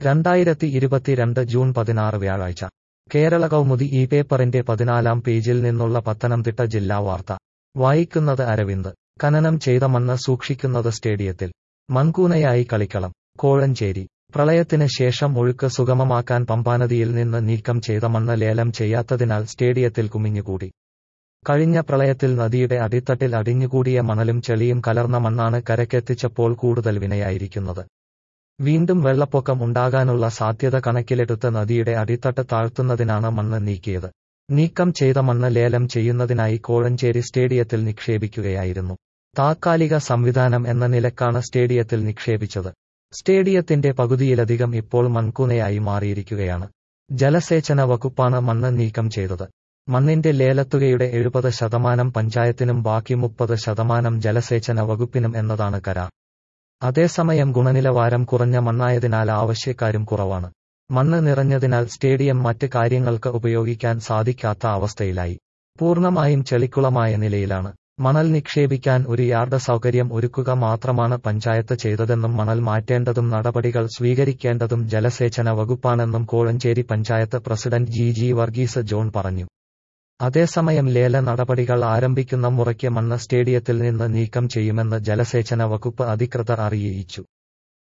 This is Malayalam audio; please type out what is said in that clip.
രണ്ടായിരത്തി ഇരുപത്തിരണ്ട് ജൂൺ പതിനാറ് വ്യാഴാഴ്ച കേരള കൗമുദി ഈ പേപ്പറിന്റെ പതിനാലാം പേജിൽ നിന്നുള്ള പത്തനംതിട്ട ജില്ലാ വാർത്ത വായിക്കുന്നത് അരവിന്ദ് ഖനനം ചെയ്ത മണ്ണ് സൂക്ഷിക്കുന്നത് സ്റ്റേഡിയത്തിൽ മൺകൂനയായി കളിക്കളം കോഴഞ്ചേരി പ്രളയത്തിന് ശേഷം ഒഴുക്ക് സുഗമമാക്കാൻ പമ്പാനദിയിൽ നിന്ന് നീക്കം ചെയ്ത മണ്ണ് ലേലം ചെയ്യാത്തതിനാൽ സ്റ്റേഡിയത്തിൽ കുമിഞ്ഞുകൂടി കഴിഞ്ഞ പ്രളയത്തിൽ നദിയുടെ അടിത്തട്ടിൽ അടിഞ്ഞുകൂടിയ മണലും ചെളിയും കലർന്ന മണ്ണാണ് കരക്കെത്തിച്ചപ്പോൾ കൂടുതൽ വിനയായിരിക്കുന്നത് വീണ്ടും വെള്ളപ്പൊക്കം ഉണ്ടാകാനുള്ള സാധ്യത കണക്കിലെടുത്ത് നദിയുടെ അടിത്തട്ട് താഴ്ത്തുന്നതിനാണ് മണ്ണ് നീക്കിയത് നീക്കം ചെയ്ത മണ്ണ് ലേലം ചെയ്യുന്നതിനായി കോഴഞ്ചേരി സ്റ്റേഡിയത്തിൽ നിക്ഷേപിക്കുകയായിരുന്നു താത്കാലിക സംവിധാനം എന്ന നിലക്കാണ് സ്റ്റേഡിയത്തിൽ നിക്ഷേപിച്ചത് സ്റ്റേഡിയത്തിന്റെ പകുതിയിലധികം ഇപ്പോൾ മൺകൂനയായി മാറിയിരിക്കുകയാണ് ജലസേചന വകുപ്പാണ് മണ്ണ് നീക്കം ചെയ്തത് മണ്ണിന്റെ ലേലത്തുകയുടെ എഴുപത് ശതമാനം പഞ്ചായത്തിനും ബാക്കി മുപ്പത് ശതമാനം ജലസേചന വകുപ്പിനും എന്നതാണ് കരാർ അതേസമയം ഗുണനിലവാരം കുറഞ്ഞ മണ്ണായതിനാൽ ആവശ്യക്കാരും കുറവാണ് മണ്ണ് നിറഞ്ഞതിനാൽ സ്റ്റേഡിയം മറ്റ് കാര്യങ്ങൾക്ക് ഉപയോഗിക്കാൻ സാധിക്കാത്ത അവസ്ഥയിലായി പൂർണ്ണമായും ചെളിക്കുളമായ നിലയിലാണ് മണൽ നിക്ഷേപിക്കാൻ ഒരു യാർഡ് സൗകര്യം ഒരുക്കുക മാത്രമാണ് പഞ്ചായത്ത് ചെയ്തതെന്നും മണൽ മാറ്റേണ്ടതും നടപടികൾ സ്വീകരിക്കേണ്ടതും ജലസേചന വകുപ്പാണെന്നും Kozhencherry panchayat president G G Varghese John പറഞ്ഞു അതേസമയം ലേല നടപടികൾ ആരംഭിക്കുന്ന മുറയ്ക്ക് മണ്ണ് സ്റ്റേഡിയത്തിൽ നിന്ന് നീക്കം ചെയ്യുമെന്ന് ജലസേചന വകുപ്പ് അധികൃതർ അറിയിച്ചു